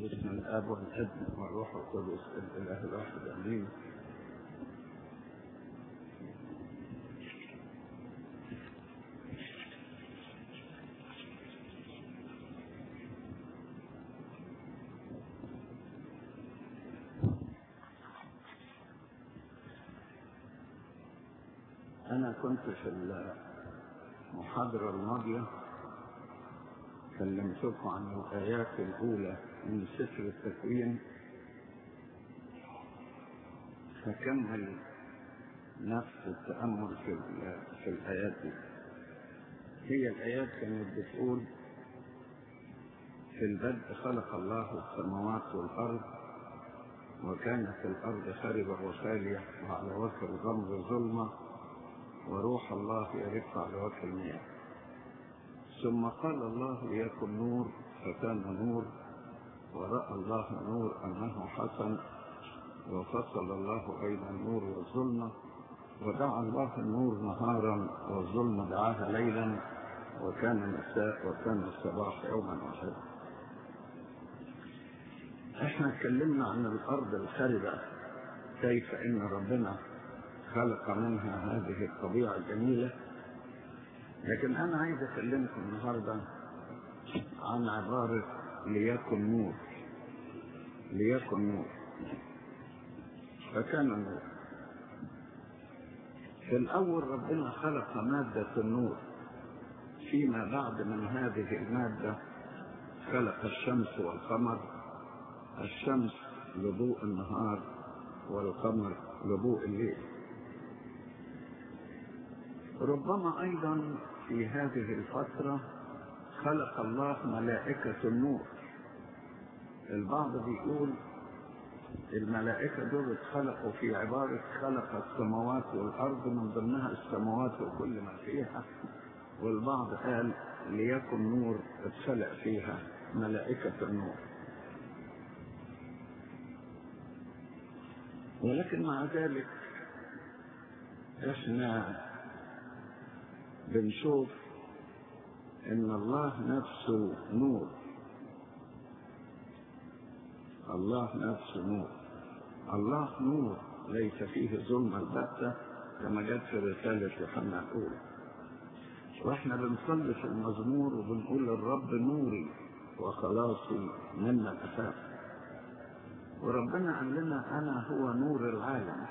باسم الاب والابن والروح القدس الاله الواحد امين انا كنت في المحاضره الماضيه كلمتكم عن الآيات الأولى من سفر التكوين فكمل نفس التأمل في, في الآيات دي هي الآيات كانت بتقول في البدء خلق الله السماوات والأرض وكانت الأرض خاربة وخالية وعلى وجه الغمر ظلمة وروح الله يرف على وجه المياه ثم قال الله ليكن نور فكان نور ورأى الله النور أنه حسن وفصل الله بين النور والظلمة ودعا الله النور نهارا والظلمة دعاها ليلا وكان مساء وكان الصباح يوما واحدا احنا اتكلمنا عن الارض الخاربة كيف ان ربنا خلق منها هذه الطبيعة الجميلة لكن أنا عايز أكلمكم النهاردة عن عبارة ليكن نور ليكن نور فكان نور في الأول ربنا خلق مادة النور فيما بعد من هذه المادة خلق الشمس والقمر الشمس لضوء النهار والقمر لضوء الليل ربما أيضا في هذه الفترة خلق الله ملائكة النور البعض بيقول الملائكة دول اتخلقوا في عبارة خلق السماوات والأرض من ضمنها السماوات وكل ما فيها والبعض قال ليكن نور اتخلق فيها ملائكة النور ولكن مع ذلك احنا بنشوف ان الله نفسه نور الله نفسه نور الله نور ليس فيه ظلم البتة كما جت في رسالة يوحنا الأولى واحنا بنصلي في المزمور وبنقول الرب نوري وخلاصي مما الأساس وربنا قال لنا أنا هو نور العالم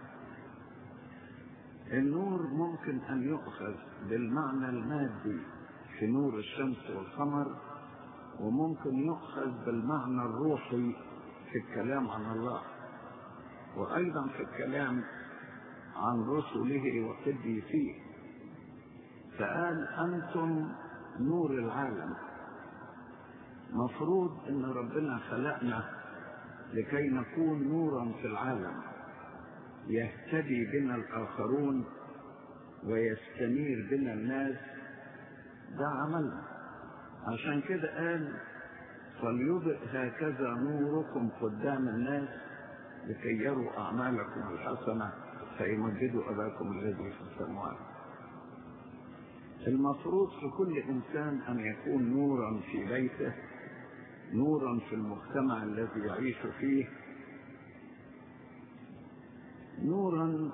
النور ممكن أن يؤخذ بالمعنى المادي في نور الشمس والقمر وممكن يؤخذ بالمعنى الروحي في الكلام عن الله وأيضا في الكلام عن رسله وقديسيه فقال أنتم نور العالم مفروض أن ربنا خلقنا لكي نكون نورا في العالم يهتدي بنا الآخرون ويستنير بنا الناس ده عملنا عشان كده قال فليضئ هكذا نوركم قدام الناس لكي يروا أعمالكم الحسنة فيمجدوا أباكم الذي في السماوات المفروض في كل إنسان أن يكون نورا في بيته نورا في المجتمع الذي يعيش فيه نورا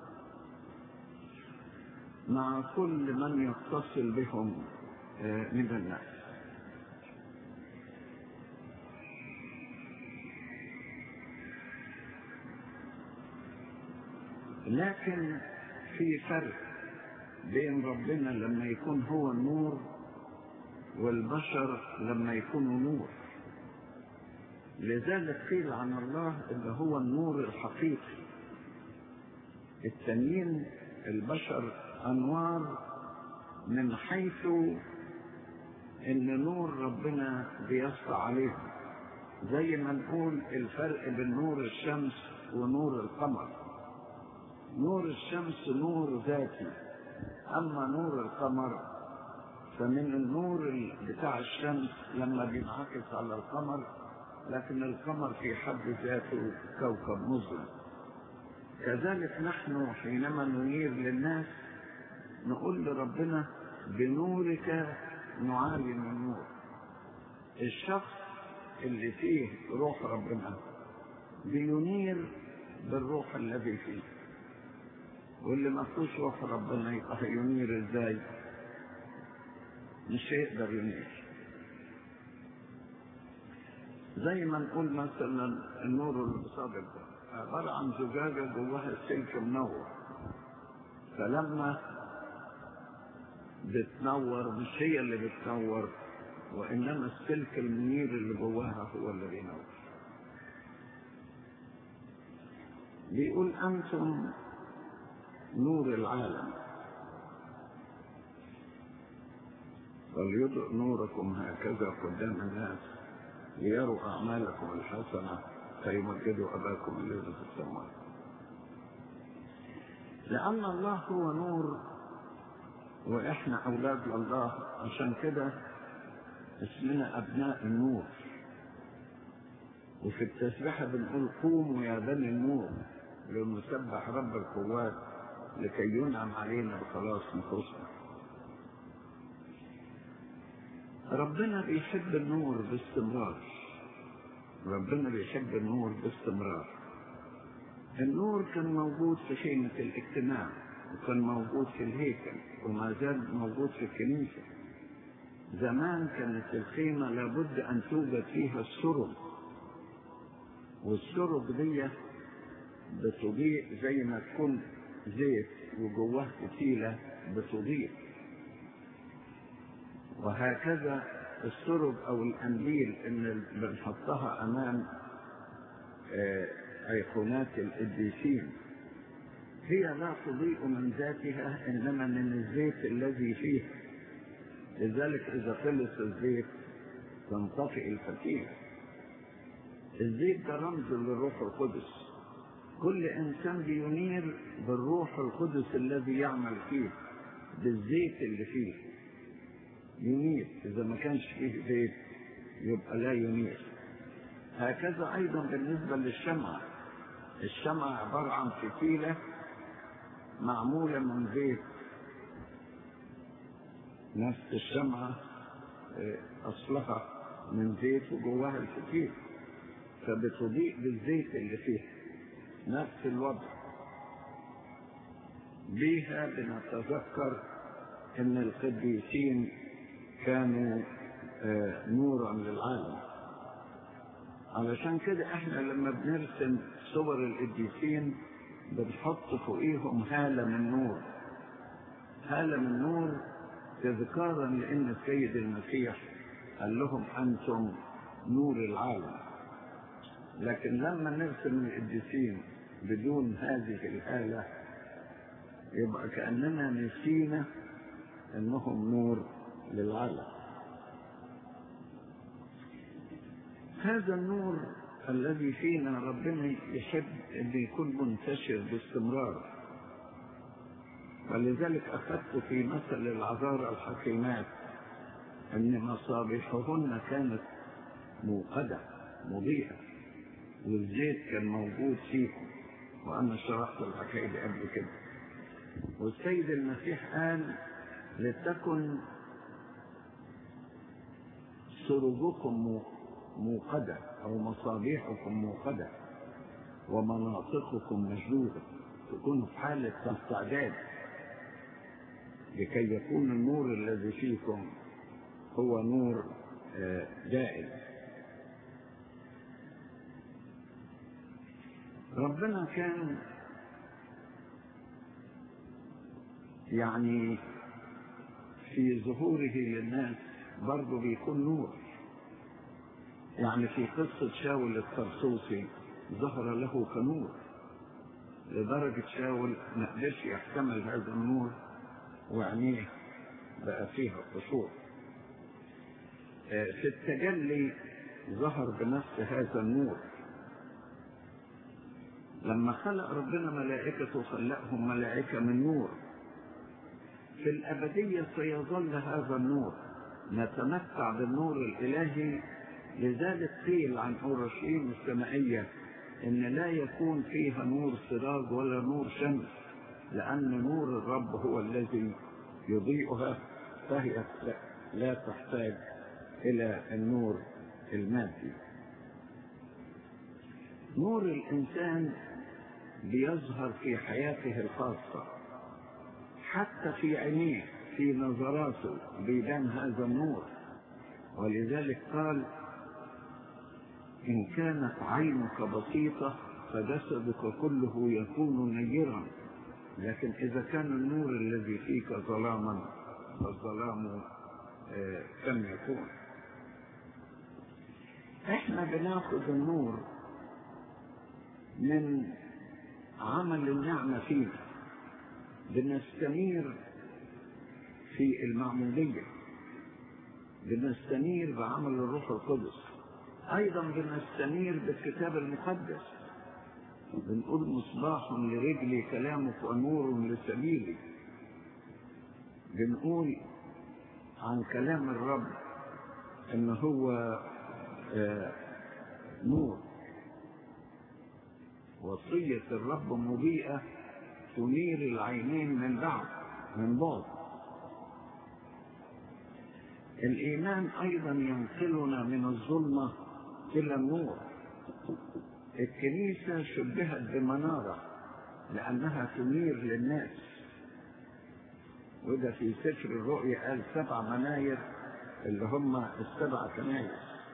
مع كل من يتصل بهم من الناس لكن في فرق بين ربنا لما يكون هو النور والبشر لما يكونوا نور لذلك قيل عن الله اللي هو النور الحقيقي التانيين البشر انوار من حيث ان نور ربنا بيسطع عليهم زي ما نقول الفرق بين نور الشمس ونور القمر نور الشمس نور ذاتي اما نور القمر فمن النور بتاع الشمس لما بينعكس على القمر لكن القمر في حد ذاته كوكب مظلم كذلك نحن حينما ننير للناس نقول لربنا بنورك نعالم النور الشخص اللي فيه روح ربنا بينير بالروح الذي فيه واللي ما فيهوش روح ربنا يبقى هينير ازاي مش هيقدر ينير زي ما نقول مثلا النور اللي بصادق ده عبارة عن زجاجة جواها سلك منور فلما بتنور مش هي اللي بتنور وإنما السلك المنير اللي جواها هو اللي بينور بيقول أنتم نور العالم وليضئ نوركم هكذا قدام الناس ليروا أعمالكم الحسنة فيمجدوا أباكم الذي في السماء لأن الله هو نور وإحنا أولاد الله عشان كده اسمنا أبناء النور وفي التسبيحة بنقول قوموا يا بني النور لنسبح رب القوات لكي ينعم علينا بخلاص نفوسنا ربنا بيحب النور باستمرار ربنا بيحب النور باستمرار النور كان موجود في خيمة الاجتماع وكان موجود في الهيكل وما زال موجود في الكنيسة زمان كانت الخيمة لابد أن توجد فيها السرب والسرب دي بتضيء زي ما تكون زيت وجواه فتيلة بتضيء وهكذا السرب او الانبيل ان بنحطها امام ايقونات القديسين هي لا تضيء من ذاتها انما من الزيت الذي فيها لذلك اذا خلص الزيت تنطفئ الفتيله الزيت ده رمز للروح القدس كل انسان بينير بالروح القدس الذي يعمل فيه بالزيت اللي فيه ينير إذا ما كانش فيه زيت يبقى لا ينير هكذا أيضا بالنسبة للشمعة الشمعة عبارة عن فتيلة معمولة من زيت نفس الشمعة أصلها من زيت وجواها الفتيل فبتضيء بالزيت اللي فيها نفس الوضع بيها بنتذكر ان القديسين كانوا نورا للعالم علشان كده احنا لما بنرسم صور القديسين بنحط فوقيهم هالة من نور هالة من نور تذكارا لان السيد المسيح قال لهم انتم نور العالم لكن لما نرسم القديسين بدون هذه الهالة يبقى كأننا نسينا انهم نور للعالم هذا النور الذي فينا ربنا يحب ان يكون منتشر باستمرار ولذلك اخذت في مثل العذارى الحكيمات ان مصابيحهن كانت موقدة مضيئة والزيت كان موجود فيهم وانا شرحت الحكاية دي قبل كده والسيد المسيح قال لتكن سرجكم موقدة أو مصابيحكم موقدة ومناطقكم مشدودة تكونوا في حالة استعداد لكي يكون النور الذي فيكم هو نور دائم ربنا كان يعني في ظهوره للناس برضه بيكون نور يعني في قصة شاول الطرسوسي ظهر له كنور لدرجة شاول ما قدرش يحتمل هذا النور وعينيه بقى فيها قشور في التجلي ظهر بنفس هذا النور لما خلق ربنا ملائكته خلقهم ملائكة من نور في الأبدية سيظل هذا النور نتمتع بالنور الإلهي لذلك قيل عن أورشليم السمائية إن لا يكون فيها نور سراج ولا نور شمس لأن نور الرب هو الذي يضيئها فهي لا تحتاج إلى النور المادي نور الإنسان بيظهر في حياته الخاصة حتى في عينيه في نظراته بيبان هذا النور ولذلك قال إن كانت عينك بسيطة فجسدك كله يكون نيرا لكن إذا كان النور الذي فيك ظلاما فالظلام آه كم يكون احنا بناخد النور من عمل النعمة فينا بنستنير في المعمودية بنستنير بعمل الروح القدس أيضا بنستنير بالكتاب المقدس بنقول مصباح لرجلي كلامك ونور لسبيلي بنقول عن كلام الرب ان هو آه نور وصية الرب مضيئة تنير العينين من بعد من بعد الإيمان أيضا ينقلنا من الظلمة إلى النور الكنيسة شبهت بمنارة لأنها تنير للناس وده في سفر الرؤيا قال سبع مناير اللي هم السبع كنايس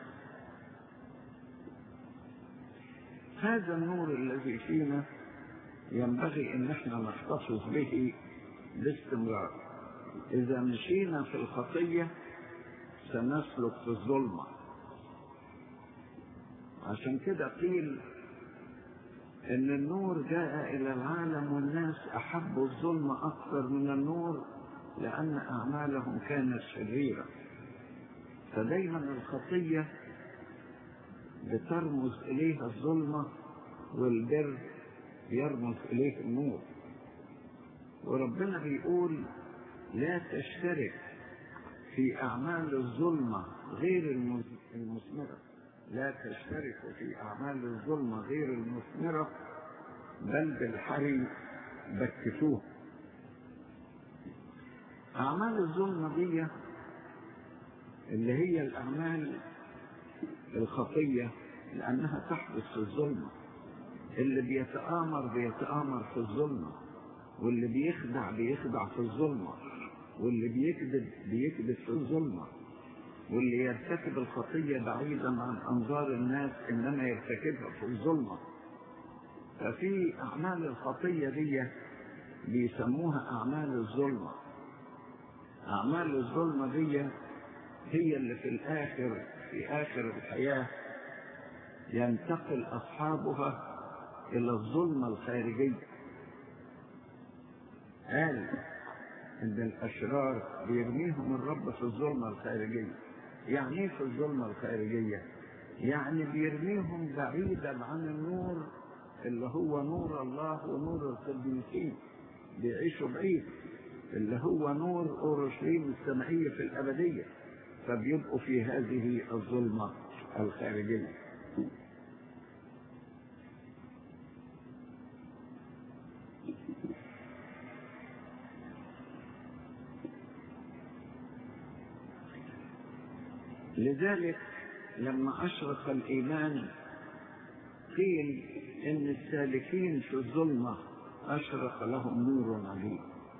هذا النور الذي فينا ينبغي ان احنا نحتفظ به باستمرار اذا مشينا في الخطية سنسلك في الظلمة عشان كده قيل ان النور جاء الى العالم والناس احبوا الظلمة اكثر من النور لان اعمالهم كانت شريرة فدايما الخطية بترمز اليها الظلمة والبر يرمز اليه النور وربنا بيقول لا تشترك في اعمال الظلمة غير المثمرة لا تشترك في اعمال الظلمة غير المثمرة بل بالحري بكتوه اعمال الظلمة دي اللي هي الاعمال الخطية لانها تحدث في الظلمة اللي بيتآمر بيتآمر في الظلمة واللي بيخدع بيخدع في الظلمة واللي بيكذب بيكذب في الظلمة واللي يرتكب الخطية بعيدا عن أنظار الناس إنما يرتكبها في الظلمة ففي أعمال الخطية دي بيسموها أعمال الظلمة أعمال الظلمة دي هي اللي في الآخر في آخر الحياة ينتقل أصحابها إلى الظلمة الخارجية قال إن الأشرار بيرميهم الرب في الظلمة الخارجية يعني إيه في الظلمة الخارجية؟ يعني بيرميهم بعيدا عن النور اللي هو نور الله ونور القديسين بيعيشوا بعيد اللي هو نور أورشليم السمائية في الأبدية فبيبقوا في هذه الظلمة الخارجية لذلك لما أشرق الإيمان قيل إن السالكين في الظلمة أشرق لهم نور عظيم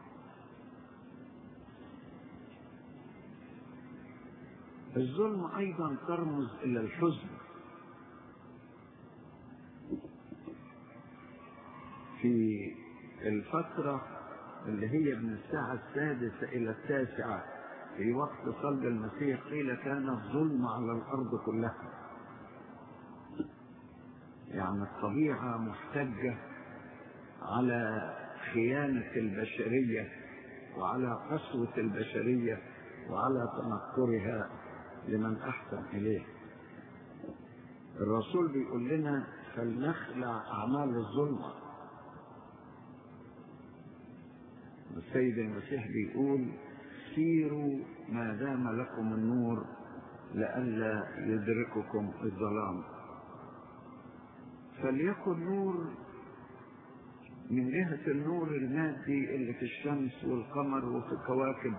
الظلم أيضا ترمز إلى الحزن في الفترة اللي هي من الساعة السادسة إلى التاسعة في وقت صلب المسيح قيل كان الظلم على الأرض كلها يعني الطبيعة محتجة على خيانة البشرية وعلى قسوة البشرية وعلى تنكرها لمن أحسن إليه الرسول بيقول لنا فلنخلع أعمال الظلمة السيد المسيح بيقول سيروا ما دام لكم النور لئلا يدرككم الظلام فليكن نور من جهة النور المادي اللي في الشمس والقمر وفي كواكب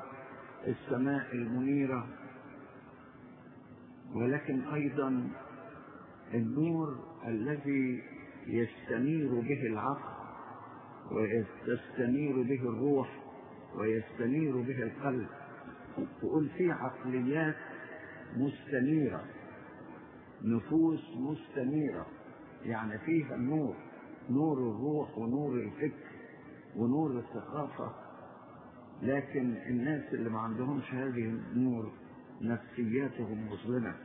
السماء المنيرة ولكن أيضا النور الذي يستنير به العقل ويستنير به الروح ويستنير به القلب تقول في عقليات مستنيرة نفوس مستنيرة يعني فيها النور نور الروح ونور الفكر ونور الثقافة لكن الناس اللي ما عندهمش هذه النور نفسياتهم مظلمة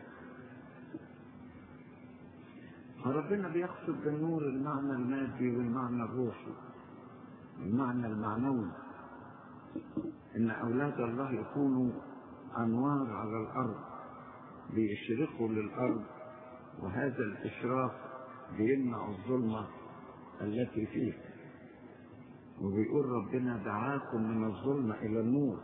فربنا بيقصد بالنور المعنى المادي والمعنى الروحي المعنى المعنوي ان اولاد الله يكونوا انوار على الارض بيشرقوا للارض وهذا الاشراق بيمنع الظلمه التي فيه وبيقول ربنا دعاكم من الظلمه الى النور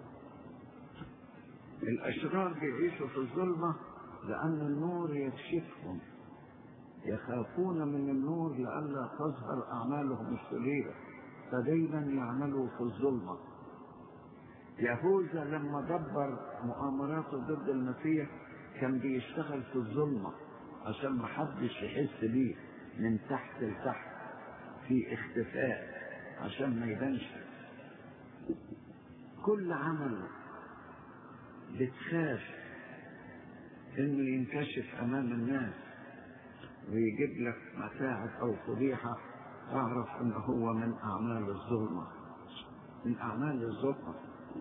الاشرار بيعيشوا في الظلمه لان النور يكشفهم يخافون من النور لئلا تظهر اعمالهم الشريره فدايما يعملوا في الظلمه يهوذا لما دبر مؤامراته ضد المسيح كان بيشتغل في الظلمة عشان ما حدش يحس بيه من تحت لتحت في اختفاء عشان ما يبانش كل عمل بتخاف انه ينكشف امام الناس ويجيب لك متاعب او فضيحة اعرف ان هو من اعمال الظلمة من اعمال الظلمة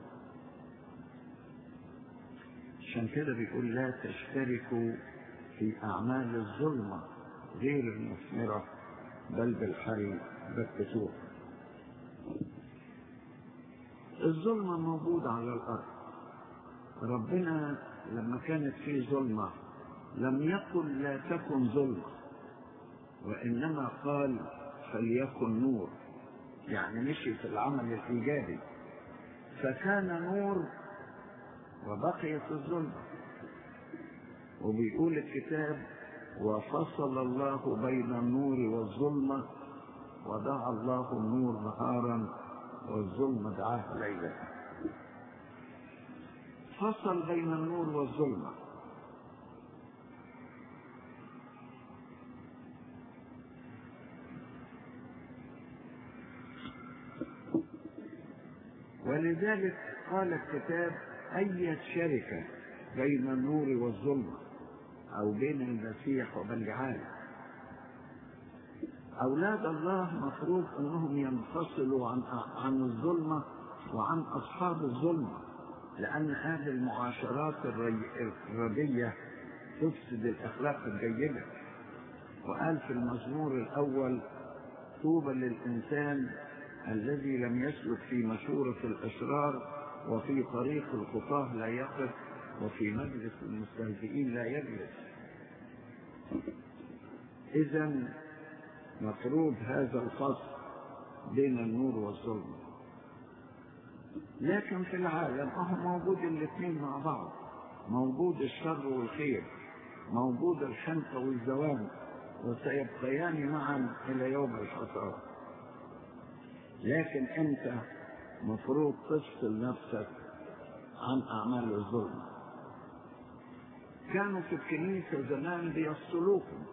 عشان كده بيقول لا تشتركوا في أعمال الظلمة غير المثمرة بل بالحري بكتوه الظلمة موجودة على الأرض ربنا لما كانت في ظلمة لم يقل لا تكن ظلمة وإنما قال فليكن نور يعني مشي في العمل الإيجابي فكان نور وبقيت الظلمة وبيقول الكتاب وفصل الله بين النور والظلمة ودعا الله النور نهارا والظلمة دعاه ليلا فصل بين النور والظلمة ولذلك قال الكتاب أي شركة بين النور والظلمة أو بين المسيح وبلعال أولاد الله مفروض أنهم ينفصلوا عن عن الظلمة وعن أصحاب الظلمة لأن هذه المعاشرات الردية تفسد الأخلاق الجيدة وقال في المزمور الأول طوبى للإنسان الذي لم يسلك في مشورة الأشرار وفي طريق الخطاه لا يقف وفي مجلس المستهزئين لا يجلس إذا مفروض هذا الفصل بين النور والظلمة لكن في العالم أهو موجود الاثنين مع بعض موجود الشر والخير موجود الحنطة والزوال وسيبقيان معا إلى يوم الحصاد لكن أنت مفروض تفصل نفسك عن أعمال الظلم كانوا في الكنيسة زمان بيفصلوكم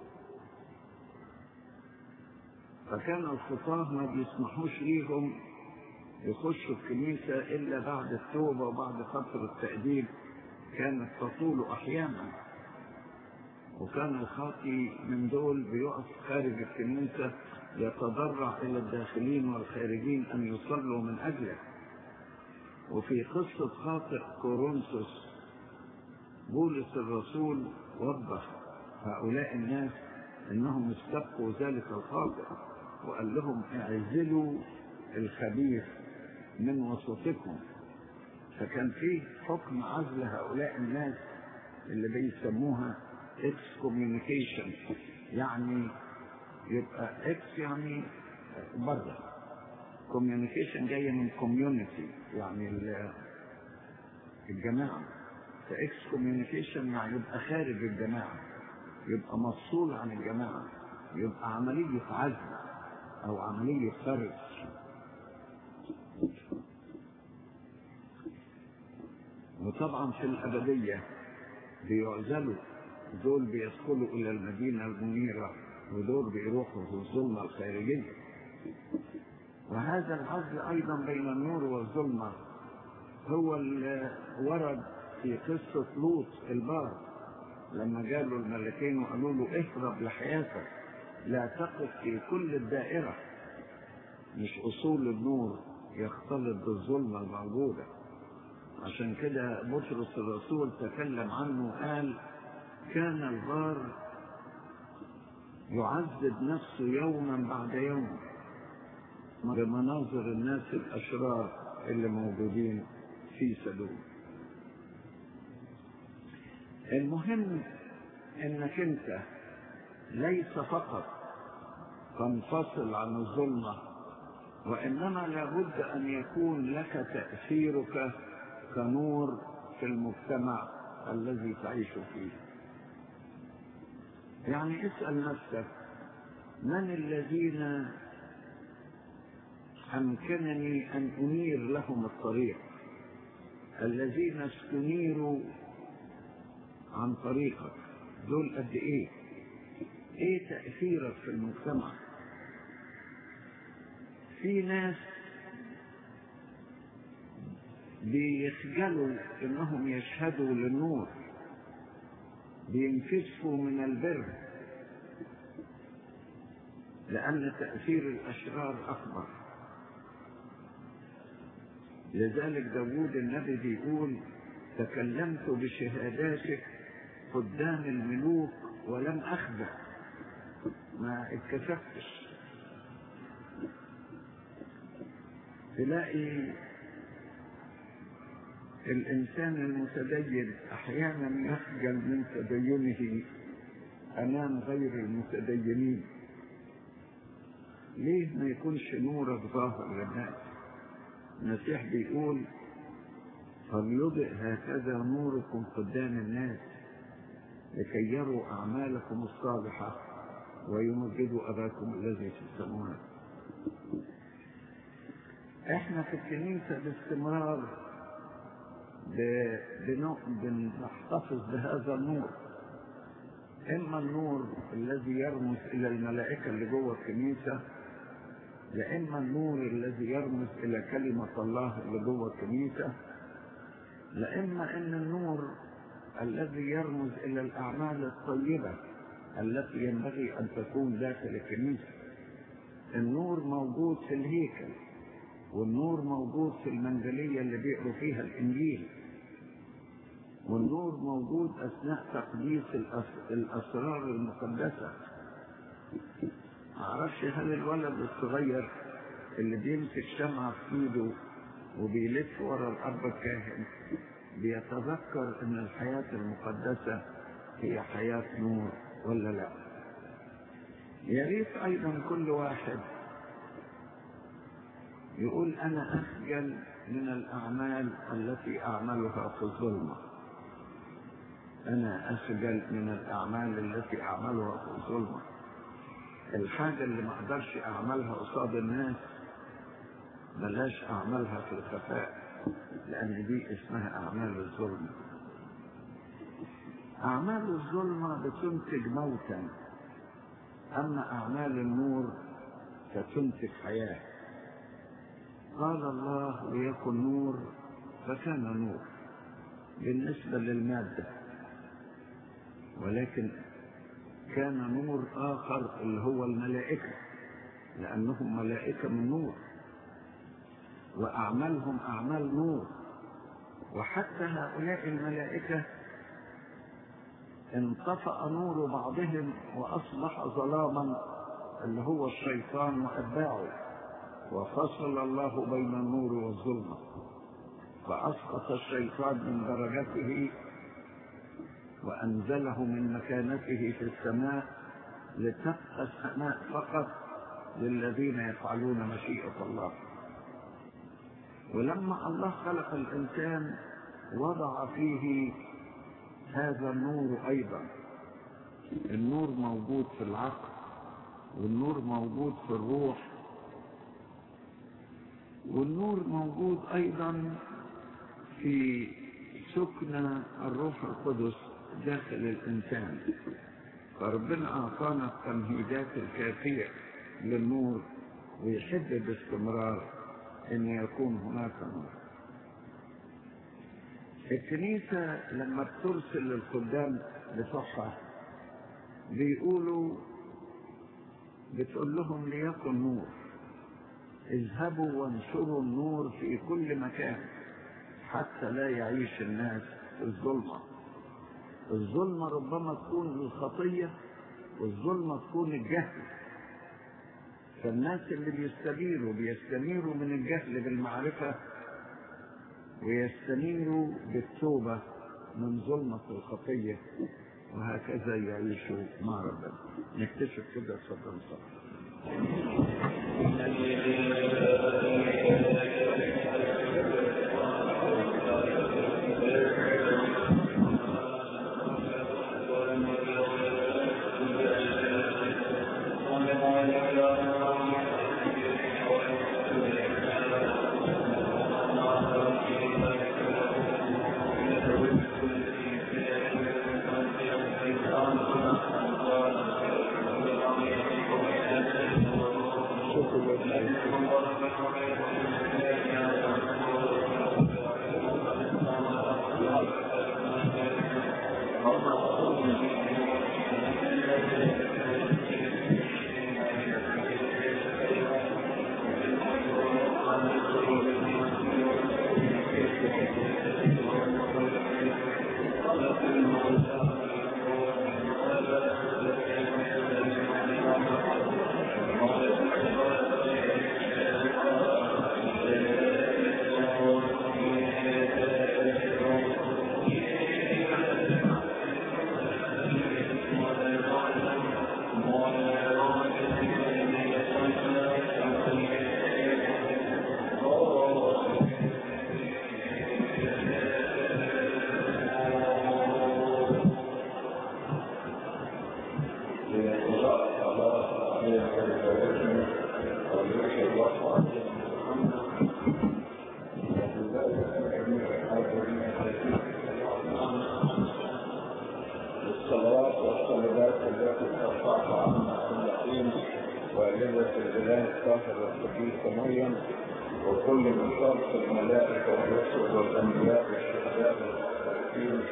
فكان الخطاه ما بيسمحوش ليهم يخشوا الكنيسة إلا بعد التوبة وبعد فترة تأديب كانت تطول أحيانا وكان الخاطي من دول بيقف خارج الكنيسة يتضرع إلى الداخلين والخارجين أن يصلوا من أجله وفي قصة خاطئ كورنثوس بولس الرسول وضح هؤلاء الناس انهم استبقوا ذلك الخاطئ وقال لهم اعزلوا الخبيث من وسطكم فكان فيه حكم عزل هؤلاء الناس اللي بيسموها اكس كوميونيكيشن يعني يبقى اكس يعني بره كوميونيكيشن جايه من كوميونتي يعني الجماعه فاكس كوميونيكيشن يعني يبقى خارج الجماعه يبقى مفصول عن الجماعه يبقى عمليه عزل او عمليه فرز وطبعا في الابديه بيعزلوا دول بيدخلوا إلى المدينة المنيرة ودول بيروحوا في الظلمة الخارجية وهذا العزل أيضا بين النور والظلمة هو اللي ورد في قصة لوط البار لما جالوا الملكين وقالوا له اهرب لحياتك لا تقف في كل الدائرة مش أصول النور يختلط بالظلمة الموجودة عشان كده بطرس الرسول تكلم عنه وقال كان البار يعذب نفسه يوما بعد يوم بمناظر الناس الأشرار اللي موجودين في سدوم المهم انك انت ليس فقط تنفصل عن الظلمة وإنما لابد أن يكون لك تأثيرك كنور في المجتمع الذي تعيش فيه يعني اسأل نفسك من الذين أمكنني أن أنير لهم الطريق الذين استنيروا عن طريقك دول قد ايه ايه تأثيرك في المجتمع في ناس بيخجلوا انهم يشهدوا للنور بينكسفوا من البر لأن تأثير الأشرار أكبر لذلك داود النبي بيقول تكلمت بشهاداتك قدام الملوك ولم أخبر ما اتكسفتش تلاقي الإنسان المتدين أحيانا يخجل من تدينه أمام غير المتدينين ليه ما يكونش نورك ظاهر للناس المسيح بيقول فليضئ هكذا نوركم قدام الناس لكي يروا أعمالكم الصالحة ويمجدوا أباكم الذي في السماوات احنا في الكنيسة باستمرار بنحتفظ بهذا النور إما النور الذي يرمز إلى الملائكة اللي جوه الكنيسة لإما النور الذي يرمز إلى كلمة الله اللي جوه الكنيسة لإما أن النور الذي يرمز إلى الأعمال الطيبة التي ينبغي أن تكون داخل الكنيسة النور موجود في الهيكل والنور موجود في المنزلية اللي بيقروا فيها الإنجيل والنور موجود أثناء تقديس الأسرار المقدسة معرفش هل الولد الصغير اللي بيمسك شمعة في ايده وبيلف ورا الأب الكاهن بيتذكر ان الحياة المقدسة هي حياة نور ولا لا يا ريت ايضا كل واحد يقول انا اخجل من الاعمال التي اعملها في الظلمة انا اخجل من الاعمال التي اعملها في الظلمة الحاجة اللي ما اقدرش اعملها قصاد الناس بلاش اعملها في الخفاء لأن دي اسمها أعمال الظلم أعمال الظلمة بتنتج موتا أما أعمال النور فتنتج حياة قال الله ليكن نور فكان نور بالنسبة للمادة ولكن كان نور آخر اللي هو الملائكة لأنهم ملائكة من نور وأعمالهم أعمال نور وحتى هؤلاء الملائكة انطفأ نور بعضهم وأصبح ظلاما اللي هو الشيطان وأتباعه وفصل الله بين النور والظلمة فأسقط الشيطان من درجته وأنزله من مكانته في السماء لتبقى السماء فقط للذين يفعلون مشيئة الله ولما الله خلق الإنسان وضع فيه هذا النور أيضا النور موجود في العقل والنور موجود في الروح والنور موجود أيضا في سكن الروح القدس داخل الإنسان فربنا أعطانا التمهيدات الكافية للنور ويحب باستمرار أن يكون هناك نور الكنيسة لما بترسل الخدام بتوعها بيقولوا بتقول لهم ليكن نور اذهبوا وانشروا النور في كل مكان حتى لا يعيش الناس في الظلمة الظلمة ربما تكون الخطية والظلمة تكون الجهل فالناس اللي بيستنيروا بيستنيروا من الجهل بالمعرفة ويستنيروا بالتوبة من ظلمة الخطية وهكذا يعيشوا مع ربنا نكتشف كده اتفضل صح الصلوات والصلوات التي ترفعها عنا كل حين والدة الإله الطاهر القديس مريم وكل من شرط الملائكة والرسل والأنبياء والشهداء والصالحين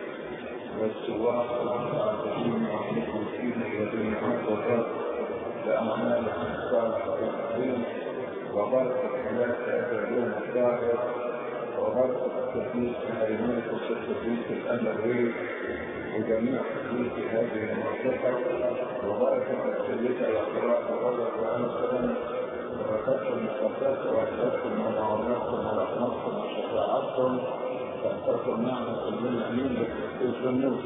والسواق والعابدين والمخلصين الذين عبدوا لأعمالهم الصالحة والعظيم وبركة حياة هذا اليوم الطاهر وبركة القديس هيمنة القديس الأموي وجميع حدود هذه المنطقة وبركة السيدة الأخراء وغلق وأنسان وبركة المقدسة وأحساسكم ومعوناتكم ورحمتكم وشفاعتكم تنتصر نعمة المؤمنين بكريستوس النور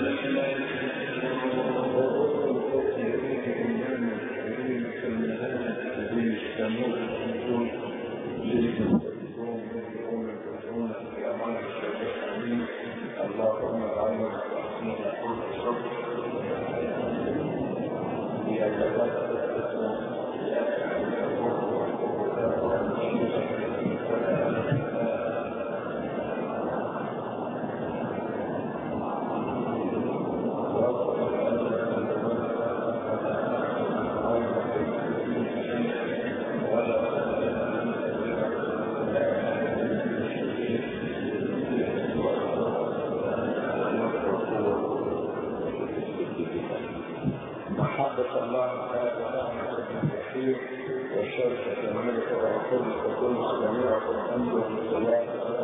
اللهم اجعلنا مستحسنين كل الصبر محبة الله تعالى ونعمة الرحيم والشركة ملك ورسول تكون مع جميعكم الحمد والصلاة